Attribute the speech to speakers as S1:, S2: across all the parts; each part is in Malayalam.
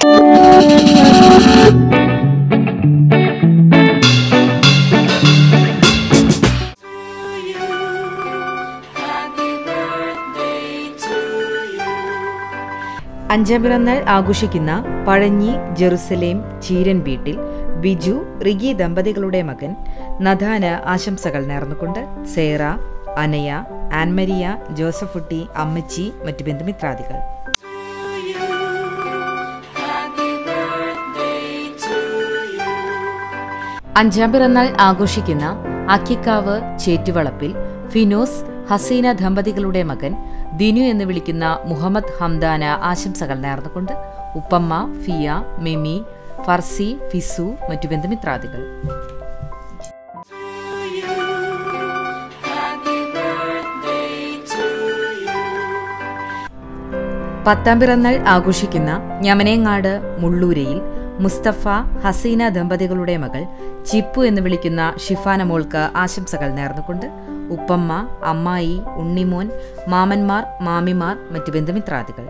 S1: അഞ്ചാം പിറന്നാൾ ആഘോഷിക്കുന്ന പഴഞ്ഞി ജെറുസലേം ചീരൻ വീട്ടിൽ ബിജു റിഗി ദമ്പതികളുടെ മകൻ നദാന് ആശംസകൾ നേർന്നുകൊണ്ട് സേറ അനയ ആൻമരിയ ജോസഫുട്ടി അമ്മച്ചി മറ്റു ബന്ധുമിത്രാദികൾ അഞ്ചാം പിറന്നാൾ ആഘോഷിക്കുന്ന അക്കിക്കാവ് ചേറ്റുവളപ്പിൽ ഫിനോസ് ഹസീന ദമ്പതികളുടെ മകൻ ദിനു എന്ന് വിളിക്കുന്ന മുഹമ്മദ് ഹംദാന ആശംസകൾ നേർന്നുകൊണ്ട് ഉപ്പമ്മ ഫിയ മെമി ഫർസി ഫിസു മറ്റു ബന്ധുമിത്രാദികൾ പത്താം പിറന്നാൾ ആഘോഷിക്കുന്ന ഞമനേങ്ങാട് മുള്ളൂരയിൽ മുസ്തഫ ഹസീന ദമ്പതികളുടെ മകൾ ചിപ്പു എന്ന് വിളിക്കുന്ന ഷിഫാന മോൾക്ക് ആശംസകൾ നേർന്നുകൊണ്ട് ഉപ്പമ്മ അമ്മായി ഉണ്ണിമോൻ മാമന്മാർ മാമിമാർ മറ്റു ബന്ധുമിത്രാദികൾ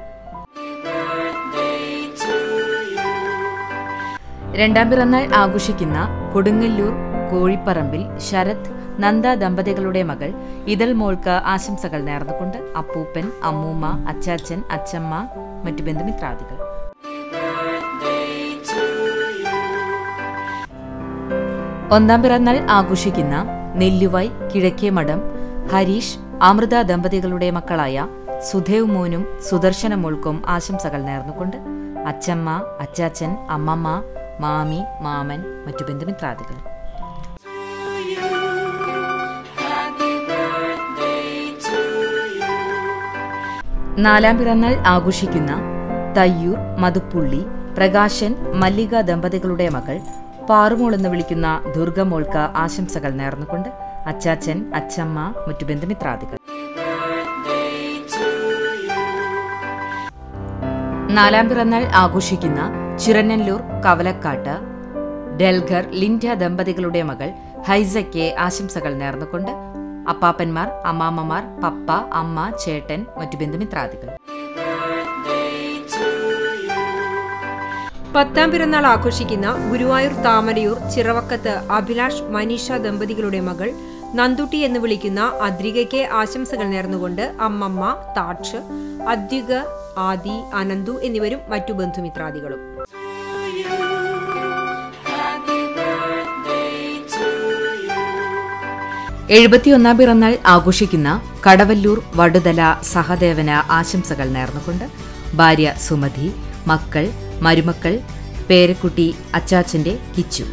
S1: രണ്ടാം പിറന്നാൾ ആഘോഷിക്കുന്ന കൊടുങ്ങല്ലൂർ കോഴിപ്പറമ്പിൽ ശരത് നന്ദ ദമ്പതികളുടെ മകൾ ഇതൾ മോൾക്ക് ആശംസകൾ നേർന്നുകൊണ്ട് അപ്പൂപ്പൻ അമ്മൂമ്മ അച്ചാച്ചൻ അച്ചമ്മ മറ്റു ബന്ധുമിത്രാദികൾ ഒന്നാം പിറന്നാൾ ആഘോഷിക്കുന്ന നെല്ലുവായ് കിഴക്കേമഠം ഹരീഷ് അമൃത ദമ്പതികളുടെ മക്കളായ സുധേവ് മോനും സുദർശന മോൾക്കും ആശംസകൾ നേർന്നുകൊണ്ട് അച്ചമ്മ അച്ചാച്ചൻ അമ്മമ്മ മാമി മാമൻ മറ്റു ബന്ധുമിത്രാദികൾ നാലാം പിറന്നാൾ ആഘോഷിക്കുന്ന തയ്യൂർ മതുപ്പുള്ളി പ്രകാശൻ മല്ലിക ദമ്പതികളുടെ മകൾ പാറുമോൾ എന്ന് വിളിക്കുന്ന ദുർഗമോൾക്ക് ആശംസകൾ നേർന്നുകൊണ്ട് അച്ചാച്ചൻ അച്ചമ്മ മറ്റു ബന്ധുമിത്രാദികൾ നാലാം പിറന്നാൾ ആഘോഷിക്കുന്ന ചിറനല്ലൂർ കവലക്കാട്ട് ഡെൽഗർ ലിൻഡ ദമ്പതികളുടെ മകൾ ഹൈസയ്ക്ക് ആശംസകൾ നേർന്നുകൊണ്ട് അപ്പാപ്പന്മാർ അമ്മാമ്മമാർ പപ്പ അമ്മ ചേട്ടൻ മറ്റു ബന്ധുമിത്രാദികൾ
S2: പത്താം പിറന്നാൾ ആഘോഷിക്കുന്ന ഗുരുവായൂർ താമരയൂർ ചിറവക്കത്ത് അഭിലാഷ് മനീഷ ദമ്പതികളുടെ മകൾ നന്ദുട്ടി എന്ന് വിളിക്കുന്ന അദ്രികയ്ക്ക് ആശംസകൾ നേർന്നുകൊണ്ട് അമ്മമ്മ താക്ഷ് അദ്വിക ആദി അനന്തു എന്നിവരും മറ്റു ബന്ധുമിത്രാദികളും
S1: എഴുപത്തിയൊന്നാം പിറന്നാൾ ആഘോഷിക്കുന്ന കടവല്ലൂർ വടുതല സഹദേവന ആശംസകൾ നേർന്നുകൊണ്ട് ഭാര്യ സുമതി മക്കൾ മരുമക്കൾ പേരക്കുട്ടി അച്ചാച്ചന്റെ കിച്ചു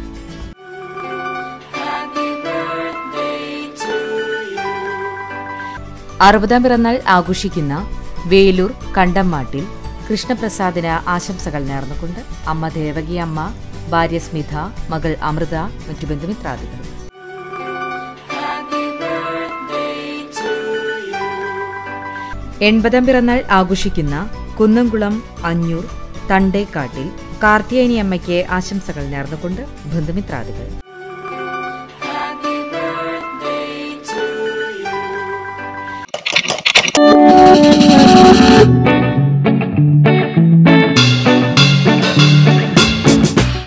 S1: അറുപതാം പിറന്നാൾ ആഘോഷിക്കുന്ന വേലൂർ കണ്ടമ്മാട്ടിൽ കൃഷ്ണപ്രസാദിന് ആശംസകൾ നേർന്നുകൊണ്ട് അമ്മ ദേവകി അമ്മ ഭാര്യ സ്മിത മകൾ അമൃത മറ്റു ബന്ധുമിത്രാദികൾ എൺപതാം പിറന്നാൾ ആഘോഷിക്കുന്ന കുന്നംകുളം അഞ്ഞൂർ തണ്ടേക്കാട്ടിൽ കാർത്തിയാനി അമ്മയ്ക്ക് ആശംസകൾ നേർന്നുകൊണ്ട് ബന്ധുമിത്രാദികൾ